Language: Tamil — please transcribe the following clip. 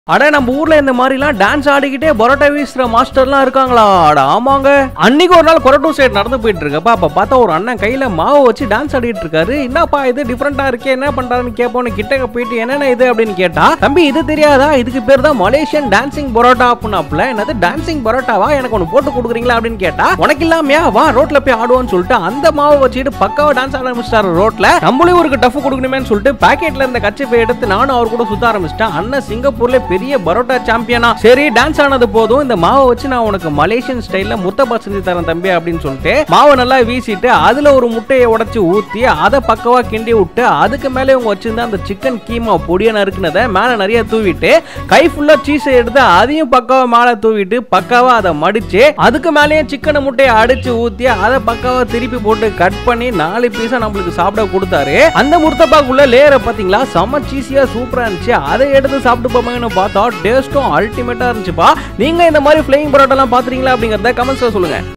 அட நம்ம ஊர்ல இந்த மாதிரிலாம் டான்ஸ் ஆடிக்கிட்டே பரோட்டா வீசுற மாஸ்டர்லாம் இருக்காங்களா அட ஆமாங்க அன்னைக்கு ஒரு நாள் கொரட்டூர் சைடு நடந்து போயிட்டு இருக்கப்ப அப்ப பார்த்தா ஒரு அண்ணன் கையில மாவு வச்சு டான்ஸ் ஆடிட்டு இருக்காரு என்னப்பா இது டிஃப்ரெண்டா இருக்கே என்ன பண்றாருன்னு கேட்போன்னு கிட்டக்க போயிட்டு என்னென்ன இது அப்படின்னு கேட்டா தம்பி இது தெரியாதா இதுக்கு பேர் தான் மலேசியன் டான்சிங் பரோட்டா அப்படின்னாப்புல என்னது டான்சிங் பரோட்டாவா எனக்கு ஒன்று போட்டு கொடுக்குறீங்களா அப்படின்னு கேட்டா உனக்கு இல்லாமையா வா ரோட்ல போய் ஆடுவோம்னு சொல்லிட்டு அந்த மாவை வச்சுட்டு பக்காவா டான்ஸ் ஆட ஆரம்பிச்சிட்டாரு ரோட்ல நம்மளும் ஒரு டஃப் கொடுக்கணுமேன்னு சொல்லிட்டு பாக்கெட்ல இருந்த கச்சிப்பை எடுத்து நானும் அவர் கூட சுத்த ஆரம்பிச்சிட்டேன் அண்ணன் சிங்கப்பூர்ல பெரிய பரோட்டா சாம்பியனா சரி டான்ஸ் ஆனது போதும் இந்த மாவை வச்சு நான் உனக்கு மலேசியன் ஸ்டைல்ல முத்தப்பா செஞ்சு தரேன் தம்பி அப்படின்னு சொல்லிட்டு மாவை நல்லா வீசிட்டு அதுல ஒரு முட்டையை உடைச்சு ஊத்தி அதை பக்கவா கிண்டி விட்டு அதுக்கு மேலே இவங்க வச்சிருந்த அந்த சிக்கன் கீமா பொடியை நறுக்குனதை மேல நிறைய தூவிட்டு கை ஃபுல்லா சீஸை எடுத்து அதையும் பக்காவா மேல தூவிட்டு பக்காவா அதை மடிச்சு அதுக்கு மேலேயே சிக்கனை முட்டையை அடிச்சு ஊத்தி அதை பக்காவா திருப்பி போட்டு கட் பண்ணி நாலு பீஸா நம்மளுக்கு சாப்பிட கொடுத்தாரு அந்த முர்த்தப்பாக்குள்ள லேயரை பாத்தீங்களா செம்ம சீஸியா சூப்பரா இருந்துச்சு அதை எடுத்து சாப்பிட்டு போமாங்கன்னு பார்த்தா டேஸ்ட்டும் அல்டிமேட்டா இருந்துச்சுப்பா நீங்க இந்த மாதிரி ஃபிளைங் பரோட்டா எல்லாம் பாத்துறீங்களா அப்படிங்கறத கமெண்ட்ஸ்ல சொல்லுங்க